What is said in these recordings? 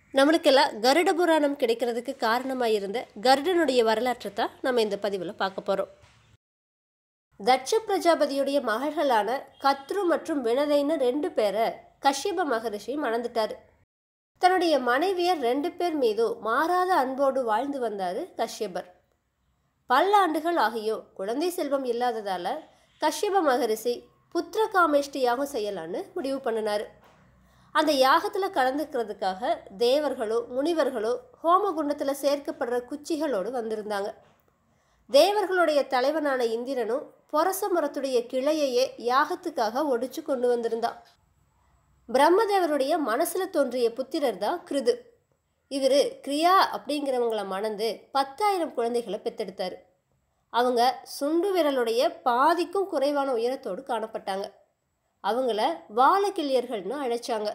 நம்மளுக்கெல்லாம் கருட புராணம் கிடைக்கிறதுக்கு காரணமாக இருந்த கருடனுடைய வரலாற்றை தான் நம்ம இந்த பதிவில் பார்க்க போகிறோம் தட்ச பிரஜாபதியுடைய மகள்களான கத்ரு மற்றும் வினதைன்னு ரெண்டு பேரை கஷ்யப மகரிஷி மணந்துட்டார் தன்னுடைய மனைவியர் ரெண்டு பேர் மீதும் மாறாத அன்போடு வாழ்ந்து வந்தார் கஷ்யபர் பல ஆண்டுகள் ஆகியும் குழந்தை செல்வம் இல்லாததால கஷ்யப மகரிஷி புத்திர காமேஷ்டி யாகம் செய்யலான்னு முடிவு பண்ணினார் அந்த யாகத்தில் கலந்துக்கிறதுக்காக தேவர்களோ முனிவர்களோ ஹோமகுண்டத்தில் சேர்க்கப்படுற குச்சிகளோடு வந்திருந்தாங்க தேவர்களுடைய தலைவனான இந்திரனும் பொரச மரத்துடைய கிளையையே யாகத்துக்காக ஒடிச்சு கொண்டு வந்திருந்தான் பிரம்மதேவருடைய மனசில் தோன்றிய புத்திரர் தான் கிருது இவர் கிரியா அப்படிங்கிறவங்கள மணந்து பத்தாயிரம் குழந்தைகளை பெத்தெடுத்தார் அவங்க சுண்டு விரலுடைய பாதிக்கும் குறைவான உயரத்தோடு காணப்பட்டாங்க அவங்கள வாழக்கிள்ளியர்கள்னு அழைச்சாங்க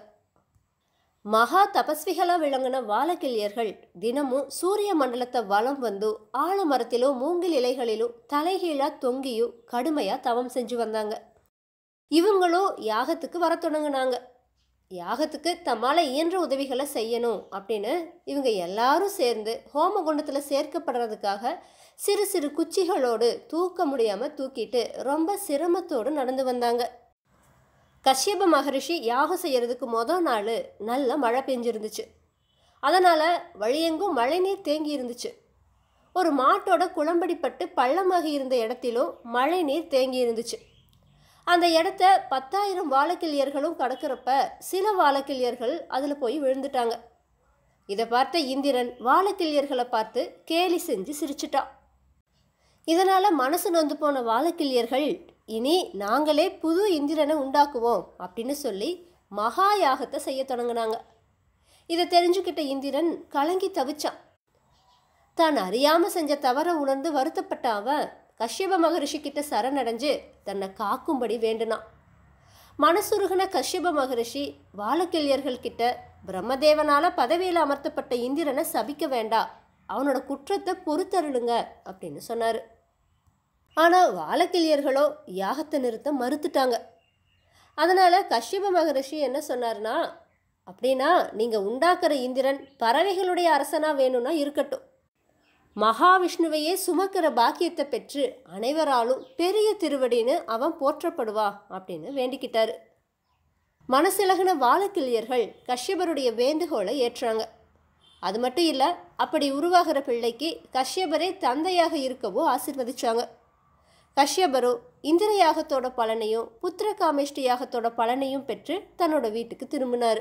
மகா தபஸ்விகளாக விளங்கின வாழக்கிள்ளியர்கள் தினமும் சூரிய மண்டலத்தை வலம் வந்து ஆலமரத்திலும் மூங்கில் இலைகளிலும் தலைகீழா தொங்கியும் கடுமையாக தவம் செஞ்சு வந்தாங்க இவங்களும் யாகத்துக்கு வர தொடங்கினாங்க யாகத்துக்கு தம்மால் இயன்ற உதவிகளை செய்யணும் அப்படின்னு இவங்க எல்லாரும் சேர்ந்து ஹோமகுண்டத்தில் சேர்க்கப்படுறதுக்காக சிறு சிறு குச்சிகளோடு தூக்க முடியாமல் தூக்கிட்டு ரொம்ப சிரமத்தோடு நடந்து வந்தாங்க கஷ்யப மகரிஷி யாகம் செய்யறதுக்கு மொதல் நாள் நல்ல மழை பெஞ்சிருந்துச்சு அதனால் வழியெங்கும் மழைநீர் தேங்கி இருந்துச்சு ஒரு மாட்டோட குளம்படிப்பட்டு பள்ளமாகி இருந்த இடத்திலும் மழை நீர் தேங்கி இருந்துச்சு அந்த இடத்த பத்தாயிரம் வாழக்கிள்ளியர்களும் கடக்கிறப்ப சில வாழக்கிள்ளியர்கள் அதில் போய் விழுந்துட்டாங்க இதை பார்த்த இந்திரன் வாழக்கிள்ளியர்களை பார்த்து கேலி செஞ்சு சிரிச்சிட்டான் இதனால் மனசு நொந்து போன வாழக்கிள்ளியர்கள் இனி நாங்களே புது இந்திரனை உண்டாக்குவோம் அப்படின்னு சொல்லி மகா யாகத்தை செய்ய தொடங்கினாங்க இதை தெரிஞ்சுக்கிட்ட இந்திரன் கலங்கி தவிச்சான் தான் அறியாம செஞ்ச தவற உணர்ந்து வருத்தப்பட்ட அவன் கஷ்யப மகரிஷி கிட்ட சரணடைஞ்சு தன்னை காக்கும்படி வேண்டுனான் மனசுருகின கஷ்யப மகரிஷி வாழக்கிள்ளியர்கள் கிட்ட பிரம்மதேவனால பதவியில் அமர்த்தப்பட்ட இந்திரனை சபிக்க வேண்டாம் அவனோட குற்றத்தை பொறுத்தருளுங்க அப்படின்னு சொன்னார் ஆனால் வாழக்கிளியர்களோ யாகத்தை நிறுத்த மறுத்துட்டாங்க அதனால் கஷ்யப மகரிஷி என்ன சொன்னார்னா அப்படின்னா நீங்கள் உண்டாக்குற இந்திரன் பறவைகளுடைய அரசனாக வேணும்னா இருக்கட்டும் மகாவிஷ்ணுவையே சுமக்கிற பாக்கியத்தை பெற்று அனைவராலும் பெரிய திருவடின்னு அவன் போற்றப்படுவா அப்படின்னு வேண்டிக்கிட்டாரு மனசிலகின வாழக்கிளியர்கள் கஷ்யபருடைய வேண்டுகோளை ஏற்றாங்க அது மட்டும் இல்லை அப்படி உருவாகிற பிள்ளைக்கு கஷ்யபரே தந்தையாக இருக்கவோ ஆசிர்வதிச்சாங்க கஷ்யபரோ இந்திர யாகத்தோட பலனையும் புத்திர காமேஷ்டி யாகத்தோட பலனையும் பெற்று தன்னோட வீட்டுக்கு திரும்பினார்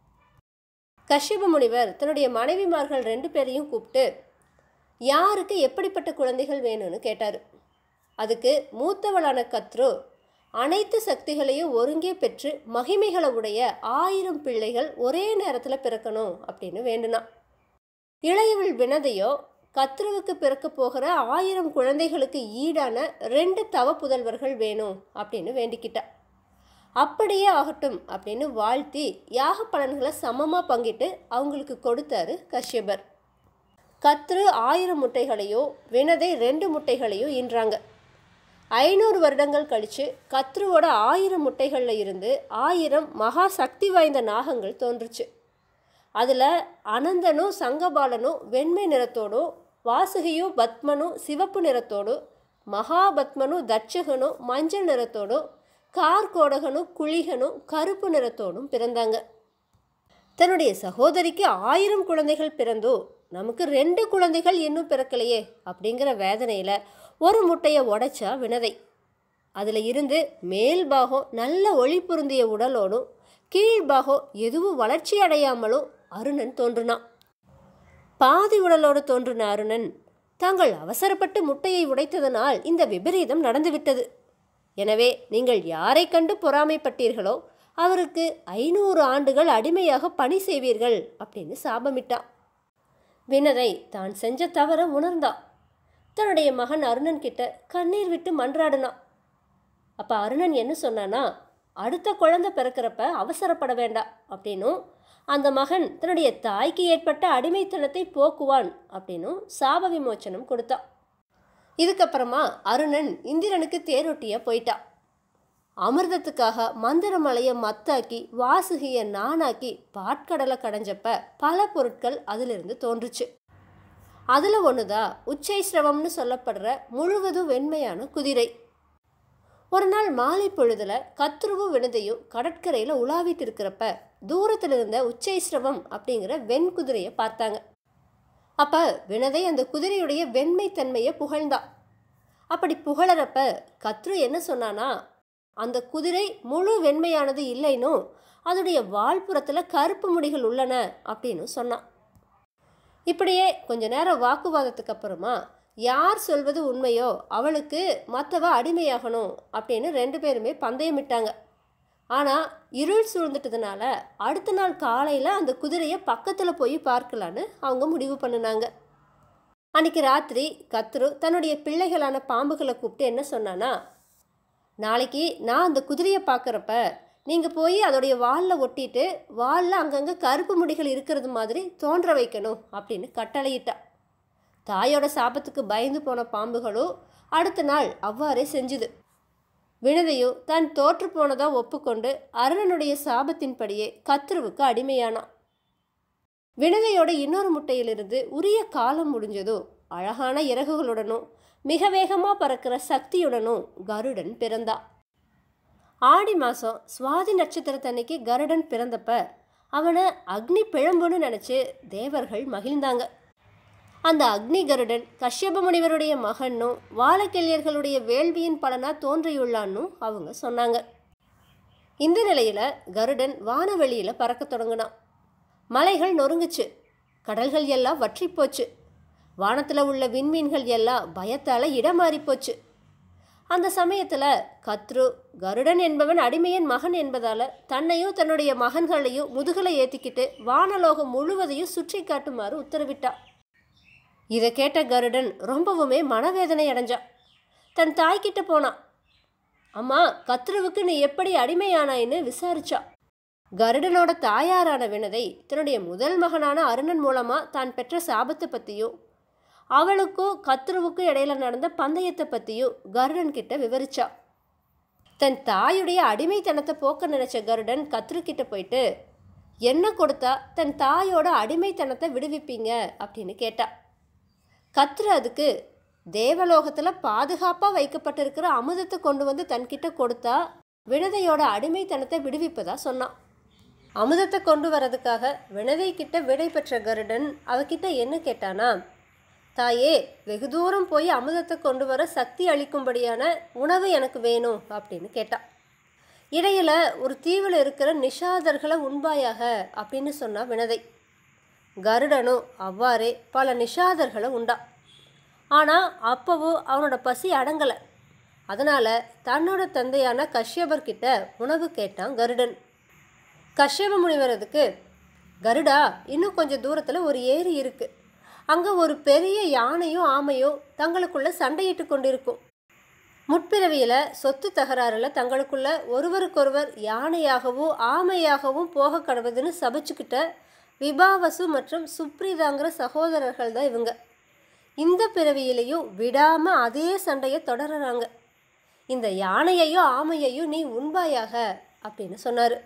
கஷ்யப முனிவர் தன்னுடைய மனைவிமார்கள் ரெண்டு பேரையும் கூப்பிட்டு யாருக்கு எப்படிப்பட்ட குழந்தைகள் வேணும்னு கேட்டார் அதுக்கு மூத்தவளான கத்ரு அனைத்து சக்திகளையும் ஒருங்கே பெற்று மகிமைகளை உடைய ஆயிரம் பிள்ளைகள் ஒரே நேரத்தில் பிறக்கணும் அப்படின்னு வேண்டுனான் இளையவள் வினதையோ கத்ருவுக்கு பிறக்க போகிற ஆயிரம் குழந்தைகளுக்கு ஈடான ரெண்டு தவ புதல்வர்கள் வேணும் அப்படின்னு வேண்டிக்கிட்டா அப்படியே ஆகட்டும் அப்படின்னு வாழ்த்தி யாக பலன்களை சமமாக பங்கிட்டு அவங்களுக்கு கொடுத்தாரு கஷ்யபர் கத்ரு ஆயிரம் முட்டைகளையோ வினதை ரெண்டு முட்டைகளையோ ஈன்றாங்க ஐநூறு வருடங்கள் கழித்து கத்ருவோட ஆயிரம் முட்டைகளில் இருந்து ஆயிரம் மகா சக்தி வாய்ந்த நாகங்கள் தோன்றுச்சு அதில் அனந்தனும் சங்கபாலனும் வெண்மை நிறத்தோடும் வாசுகியும் பத்மனும் சிவப்பு நிறத்தோடும் மகாபத்மனும் தட்சகனும் மஞ்சள் நிறத்தோடும் கார்கோடகனும் குளிகனும் கருப்பு நிறத்தோடும் பிறந்தாங்க தன்னுடைய சகோதரிக்கு ஆயிரம் குழந்தைகள் பிறந்தோ நமக்கு ரெண்டு குழந்தைகள் இன்னும் பிறக்கலையே அப்படிங்கிற வேதனையில் ஒரு முட்டையை உடைச்சா வினதை அதில் இருந்து மேல் பாகம் நல்ல ஒளி பொருந்திய உடலோடும் கீழ்பாகம் எதுவும் வளர்ச்சி அடையாமலும் அருணன் தோன்றுனான் பாதி உடலோடு தோன்றின அருணன் தாங்கள் அவசரப்பட்டு முட்டையை உடைத்ததனால் இந்த விபரீதம் நடந்துவிட்டது எனவே நீங்கள் யாரை கண்டு பொறாமைப்பட்டீர்களோ அவருக்கு ஐநூறு ஆண்டுகள் அடிமையாக பணி செய்வீர்கள் அப்படின்னு சாபமிட்டான் வினதை தான் செஞ்ச தவற உணர்ந்தான் தன்னுடைய மகன் அருணன் கிட்ட கண்ணீர் விட்டு மன்றாடினான் அப்போ அருணன் என்ன சொன்னானா அடுத்த குழந்தை பிறக்கிறப்ப அவசரப்பட வேண்டாம் அப்படின்னும் அந்த மகன் தன்னுடைய தாய்க்கு ஏற்பட்ட அடிமைத்தனத்தை போக்குவான் அப்படின்னும் சாப விமோச்சனம் கொடுத்தான் இதுக்கப்புறமா அருணன் இந்திரனுக்கு தேரொட்டிய போயிட்டான் அமிர்தத்துக்காக மந்திரமலையை மத்தாக்கி வாசுகியை நானாக்கி பாட்கடலை கடைஞ்சப்ப பல பொருட்கள் அதிலிருந்து தோன்றுச்சு அதில் ஒன்று தான் உச்சைஸ்ரவம்னு சொல்லப்படுற முழுவதும் வெண்மையான குதிரை ஒரு நாள் மாலை பொழுதுல கத்ருவும் வினதையும் கடற்கரையில் உலாவிட்டு இருக்கிறப்ப தூரத்தில் இருந்த உச்சைஸ்ரவம் அப்படிங்கிற வெண்குதிரையை பார்த்தாங்க அப்போ வினதை அந்த குதிரையுடைய வெண்மைத்தன்மையை புகழ்ந்தா அப்படி புகழறப்ப கத்ரு என்ன சொன்னானா அந்த குதிரை முழு வெண்மையானது இல்லைனும் அதோடைய வால்புறத்தில் கருப்பு முடிகள் உள்ளன அப்படின்னு சொன்னான் இப்படியே கொஞ்ச நேரம் வாக்குவாதத்துக்கு அப்புறமா யார் சொல்வது உண்மையோ அவளுக்கு மற்றவ அடிமையாகணும் அப்படின்னு ரெண்டு பேருமே பந்தயமிட்டாங்க ஆனால் இருள் சூழ்ந்துட்டதுனால அடுத்த நாள் காலையில் அந்த குதிரையை பக்கத்தில் போய் பார்க்கலான்னு அவங்க முடிவு பண்ணினாங்க அன்னைக்கு ராத்திரி கத்ரு தன்னுடைய பிள்ளைகளான பாம்புகளை கூப்பிட்டு என்ன சொன்னானா நாளைக்கு நான் அந்த குதிரையை பார்க்குறப்ப நீங்கள் போய் அதோடைய வாலில் ஒட்டிட்டு வாலில் அங்கங்கே கருப்பு முடிகள் இருக்கிறது மாதிரி தோன்ற வைக்கணும் அப்படின்னு கட்டளையிட்டா தாயோட சாபத்துக்கு பயந்து போன பாம்புகளும் அடுத்த நாள் அவ்வாறே செஞ்சுது வினதையும் தான் தோற்று போனதா ஒப்புக்கொண்டு அருணனுடைய சாபத்தின்படியே கத்ருவுக்கு அடிமையானான் வினதையோட இன்னொரு முட்டையிலிருந்து உரிய காலம் முடிஞ்சதோ அழகான இறகுகளுடனும் மிக வேகமாக பறக்கிற சக்தியுடனும் கருடன் பிறந்தா ஆடி மாதம் சுவாதி நட்சத்திரத்தன்னைக்கு கருடன் பிறந்தப்ப அவனை அக்னி பிழம்புன்னு நினச்சி தேவர்கள் மகிழ்ந்தாங்க அந்த அக்னி கருடன் கஷ்யப முனிவருடைய மகனும் வாழக்கிளியர்களுடைய வேள்வியின் பலனா தோன்றியுள்ளான்னு அவங்க சொன்னாங்க இந்த நிலையில் கருடன் வானவெளியில் பறக்க தொடங்கினான் மலைகள் நொறுங்குச்சு கடல்கள் எல்லாம் வற்றி போச்சு வானத்தில் உள்ள விண்மீன்கள் எல்லாம் பயத்தால் இடம் மாறி போச்சு அந்த சமயத்தில் கத்ரு கருடன் என்பவன் அடிமையின் மகன் என்பதால் தன்னையும் தன்னுடைய மகன்களையும் முதுகலை ஏற்றிக்கிட்டு வானலோகம் முழுவதையும் சுற்றி காட்டுமாறு உத்தரவிட்டா இதை கேட்ட கருடன் ரொம்பவுமே மனவேதனை அடைஞ்சான் தன் தாய்கிட்ட போனான் அம்மா கத்ருவுக்கு நீ எப்படி அடிமையானாயின்னு விசாரிச்சா கருடனோட தாயாரான வினதை தன்னுடைய முதல் மகனான அருணன் மூலமாக தான் பெற்ற சாபத்தை பற்றியும் அவளுக்கும் கத்ருவுக்கும் இடையில நடந்த பந்தயத்தை பற்றியும் கருடன் கிட்ட விவரிச்சா தன் தாயுடைய அடிமைத்தனத்தை போக்க நினைச்ச கருடன் கத்ரு கிட்ட போயிட்டு என்ன கொடுத்தா தன் தாயோட அடிமைத்தனத்தை விடுவிப்பீங்க அப்படின்னு கேட்டா கத்ரு அதுக்கு தேவலோகத்தில் பாதுகாப்பாக வைக்கப்பட்டிருக்கிற அமுதத்தை கொண்டு வந்து தன்கிட்ட கொடுத்தா வினதையோட அடிமைத்தனத்தை விடுவிப்பதா சொன்னான் அமுதத்தை கொண்டு வரதுக்காக வினதை கிட்ட விடை பெற்ற கருடன் அவகிட்ட என்ன கேட்டானா தாயே வெகு தூரம் போய் அமுதத்தை கொண்டு வர சக்தி அளிக்கும்படியான உணவு எனக்கு வேணும் அப்படின்னு கேட்டான் இடையில ஒரு தீவில் இருக்கிற நிஷாதர்களை உண்பாயாக அப்படின்னு சொன்னா வினதை கருடனும் அவ்வாறே பல நிஷாதர்களை உண்டா ஆனால் அப்பவும் அவனோட பசி அடங்கலை அதனால் தன்னோட தந்தையான கஷ்யபர்கிட்ட உணவு கேட்டான் கருடன் கஷ்யப முனிவரதுக்கு கருடா இன்னும் கொஞ்சம் தூரத்தில் ஒரு ஏரி இருக்குது அங்கே ஒரு பெரிய யானையும் ஆமையும் தங்களுக்குள்ள சண்டையிட்டு கொண்டிருக்கும் முற்பிறவியில் சொத்து தகராறில் தங்களுக்குள்ள ஒருவருக்கொருவர் யானையாகவும் ஆமையாகவும் போக கடவுதுன்னு சபிச்சுக்கிட்ட விபாவசு மற்றும் சுப்ரீதாங்கிற சகோதரர்கள் தான் இவங்க இந்த பிறவியிலையும் விடாமல் அதே சண்டையை தொடர்றாங்க இந்த யானையையும் ஆமையையும் நீ உண்பாயாக அப்படின்னு சொன்னார்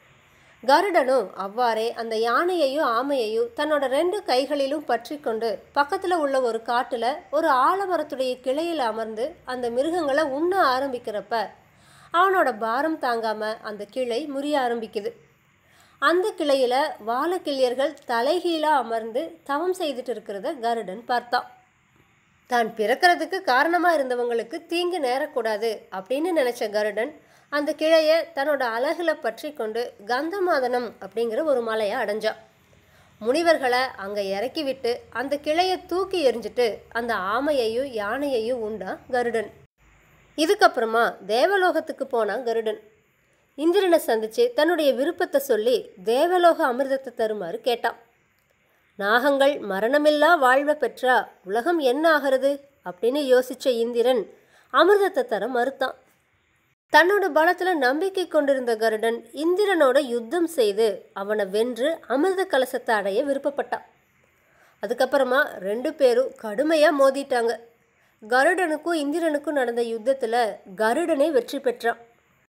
கருடனும் அவ்வாறே அந்த யானையையும் ஆமையையும் தன்னோட ரெண்டு கைகளிலும் பற்றி கொண்டு பக்கத்தில் உள்ள ஒரு காட்டில் ஒரு ஆலமரத்துடைய கிளையில் அமர்ந்து அந்த மிருகங்களை உண்ண ஆரம்பிக்கிறப்ப அவனோட பாரம் தாங்காமல் அந்த கிளை முறிய ஆரம்பிக்குது அந்த கிளையில் வாழக்கிளியர்கள் தலைகீழாக அமர்ந்து தவம் செய்துட்டு இருக்கிறத கருடன் பார்த்தான் தான் பிறக்கிறதுக்கு காரணமாக இருந்தவங்களுக்கு தீங்கு நேரக்கூடாது அப்படின்னு நினச்ச கருடன் அந்த கிளையை தன்னோட அழகில் பற்றி கொண்டு கந்தமாதனம் அப்படிங்கிற ஒரு மலையை அடைஞ்சான் முனிவர்களை அங்கே இறக்கி விட்டு அந்த கிளையை தூக்கி எறிஞ்சிட்டு அந்த ஆமையையும் யானையையும் உண்டான் கருடன் இதுக்கப்புறமா தேவலோகத்துக்கு போனான் கருடன் இந்திரனை சந்திச்சு தன்னுடைய விருப்பத்தை சொல்லி தேவலோக அமிர்தத்தை தருமாறு கேட்டான் நாகங்கள் மரணமில்லா வாழ்வை பெற்றா உலகம் என்ன ஆகிறது அப்படின்னு யோசிச்ச இந்திரன் அமிர்தத்தை தர மறுத்தான் தன்னோட பலத்தில் நம்பிக்கை கொண்டிருந்த கருடன் இந்திரனோட யுத்தம் செய்து அவனை வென்று அமிர்த கலசத்தை அடைய விருப்பப்பட்டான் அதுக்கப்புறமா ரெண்டு பேரும் கடுமையாக மோதிட்டாங்க கருடனுக்கும் இந்திரனுக்கும் நடந்த யுத்தத்தில் கருடனே வெற்றி பெற்றான்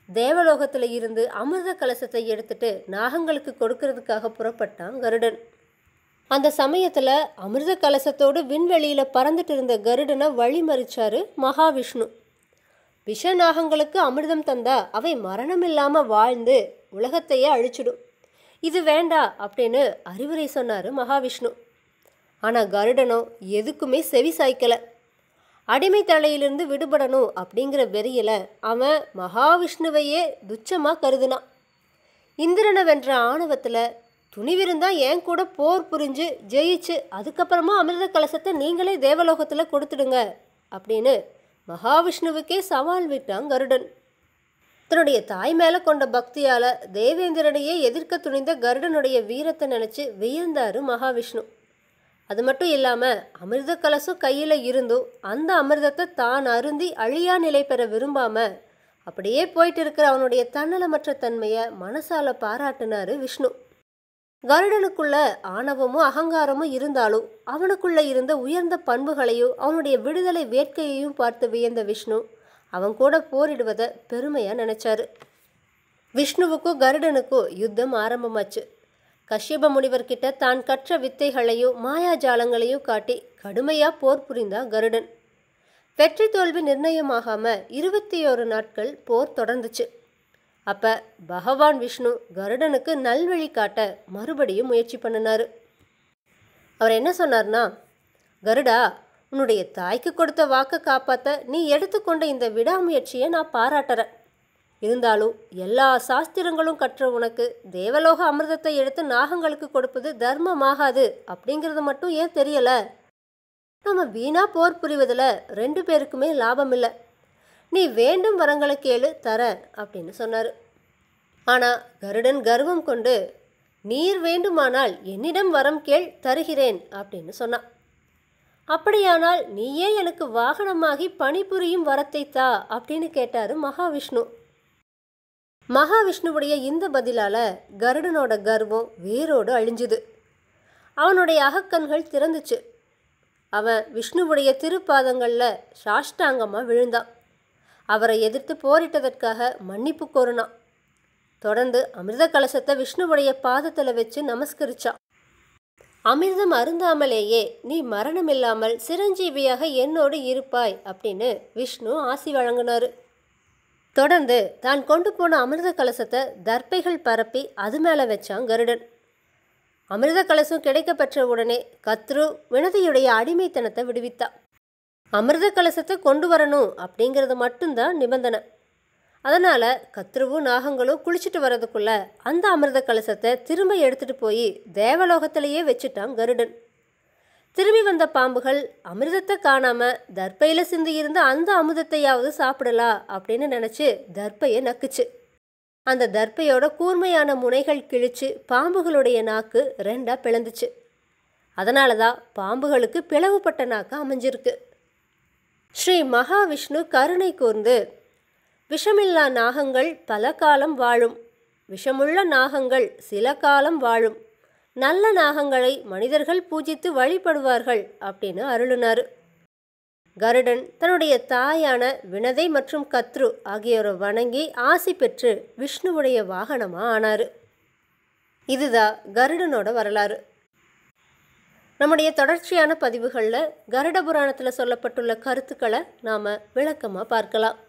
தேவலோகத்தில் இருந்து அமிர்த கலசத்தை எடுத்துட்டு நாகங்களுக்கு கொடுக்கறதுக்காக புறப்பட்டான் கருடன் அந்த சமயத்தில் அமிர்த கலசத்தோடு விண்வெளியில் பறந்துட்டு இருந்த கருடனை வழிமறிச்சாரு மகாவிஷ்ணு விஷநாகங்களுக்கு அமிர்தம் தந்தா அவை மரணம் இல்லாமல் வாழ்ந்து உலகத்தையே அழிச்சிடும் இது வேண்டா அப்படின்னு அறிவுரை சொன்னார் மகாவிஷ்ணு ஆனால் கருடனோ எதுக்குமே செவி சாய்க்கலை அடிமை தலையிலிருந்து விடுபடணும் அப்படிங்கிற வெறியில் அவன் மகாவிஷ்ணுவையே துச்சமாக கருதுனான் இந்திரனை வென்ற ஆணவத்தில் துணிவிருந்தா என் கூட போர் புரிஞ்சு ஜெயிச்சு அதுக்கப்புறமா அமிர்த கலசத்தை நீங்களே தேவலோகத்தில் கொடுத்துடுங்க அப்படின்னு மகாவிஷ்ணுவுக்கே சவால் விட்டான் கருடன் தன்னுடைய தாய் மேலே கொண்ட பக்தியால் தேவேந்திரனையே எதிர்க்க துணிந்த கருடனுடைய வீரத்தை நினச்சி வியந்தாரு மகாவிஷ்ணு அது மட்டும் இல்லாமல் அமிர்த கலசம் கையில் இருந்தும் அந்த அமிர்தத்தை தான் அருந்தி அழியா நிலை பெற விரும்பாம அப்படியே போயிட்டு இருக்கிற அவனுடைய தன்னலமற்ற தன்மையை மனசால பாராட்டினாரு விஷ்ணு கருடனுக்குள்ள ஆணவமும் அகங்காரமும் இருந்தாலும் அவனுக்குள்ள இருந்த உயர்ந்த பண்புகளையும் அவனுடைய விடுதலை வேட்கையையும் பார்த்து வியந்த விஷ்ணு அவன் கூட போரிடுவதை பெருமையாக நினைச்சாரு விஷ்ணுவுக்கும் கருடனுக்கும் யுத்தம் ஆரம்பமாச்சு கஷ்யப முனிவர்கிட்ட தான் கற்ற வித்தைகளையும் மாயாஜாலங்களையும் காட்டி கடுமையாக போர் புரிந்தான் கருடன் வெற்றி தோல்வி நிர்ணயமாகாம இருபத்தி ஓரு நாட்கள் போர் தொடர்ந்துச்சு அப்ப பகவான் விஷ்ணு கருடனுக்கு நல்வழி காட்ட மறுபடியும் முயற்சி பண்ணினாரு அவர் என்ன சொன்னார்னா கருடா உன்னுடைய தாய்க்கு கொடுத்த வாக்கை காப்பாற்ற நீ எடுத்துக்கொண்ட இந்த விடாமுயற்சியை நான் பாராட்டுறேன் இருந்தாலும் எல்லா சாஸ்திரங்களும் கற்ற உனக்கு தேவலோக அமிர்தத்தை எடுத்து நாகங்களுக்கு கொடுப்பது தர்மமாகாது அப்படிங்கிறது மட்டும் ஏன் தெரியல நம்ம வீணா போர் புரிவதில் ரெண்டு பேருக்குமே லாபம் இல்லை நீ வேண்டும் வரங்களை கேளு தரேன் அப்படின்னு சொன்னார் ஆனால் கருடன் கர்வம் கொண்டு நீர் வேண்டுமானால் என்னிடம் வரம் கேள் தருகிறேன் அப்படின்னு சொன்னான் அப்படியானால் நீயே எனக்கு வாகனமாகி பணிபுரியும் வரத்தை தா அப்படின்னு கேட்டாரு மகாவிஷ்ணு மகாவிஷ்ணுவுடைய இந்த பதிலால கருடனோட கர்வம் வேரோடு அழிஞ்சுது அவனுடைய அகக்கண்கள் திறந்துச்சு அவன் விஷ்ணுவுடைய திருப்பாதங்களில் சாஷ்டாங்கமாக விழுந்தான் அவரை எதிர்த்து போரிட்டதற்காக மன்னிப்பு கோருனான் தொடர்ந்து அமிர்த கலசத்தை விஷ்ணுவுடைய பாதத்தில் வச்சு நமஸ்கரிச்சான் அமிர்தம் அருந்தாமலேயே நீ மரணமில்லாமல் சிரஞ்சீவியாக என்னோடு இருப்பாய் அப்படின்னு விஷ்ணு ஆசி வழங்கினாரு தொடர்ந்து தான் கொண்டு போன அமிர்த கலசத்தை தர்ப்பைகள் பரப்பி அது மேலே வச்சான் கருடன் அமிர்த கலசம் கிடைக்கப்பெற்ற உடனே கத்ரு வினதியுடைய அடிமைத்தனத்தை விடுவித்தா அமிர்த கலசத்தை கொண்டு வரணும் அப்படிங்கிறது மட்டும்தான் நிபந்தனை அதனால் கத்ருவும் நாகங்களும் குளிச்சுட்டு வர்றதுக்குள்ள அந்த அமிர்த கலசத்தை திரும்ப எடுத்துட்டு போய் தேவலோகத்திலேயே வச்சுட்டான் கருடன் திரும்பி வந்த பாம்புகள் அமிர்தத்தை காணாம தர்ப்பையில சிந்தி இருந்த அந்த அமிர்தத்தையாவது சாப்பிடலாம் அப்படின்னு நினைச்சு தர்ப்பையை நக்குச்சு அந்த தர்ப்பையோட கூர்மையான முனைகள் கிழிச்சு பாம்புகளுடைய நாக்கு ரெண்டா பிளந்துச்சு அதனால தான் பாம்புகளுக்கு பிளவுபட்ட நாக்கு அமைஞ்சிருக்கு ஸ்ரீ மகாவிஷ்ணு கருணை கூர்ந்து விஷமில்லா நாகங்கள் பல காலம் வாழும் விஷமுள்ள நாகங்கள் சில காலம் வாழும் நல்ல நாகங்களை மனிதர்கள் பூஜித்து வழிபடுவார்கள் அப்படின்னு அருளினார் கருடன் தன்னுடைய தாயான வினதை மற்றும் கத்ரு ஆகியோரை வணங்கி ஆசி பெற்று விஷ்ணுவுடைய வாகனமாக ஆனார் இதுதான் கருடனோட வரலாறு நம்முடைய தொடர்ச்சியான பதிவுகளில் கருட புராணத்தில் சொல்லப்பட்டுள்ள கருத்துக்களை நாம் விளக்கமாக பார்க்கலாம்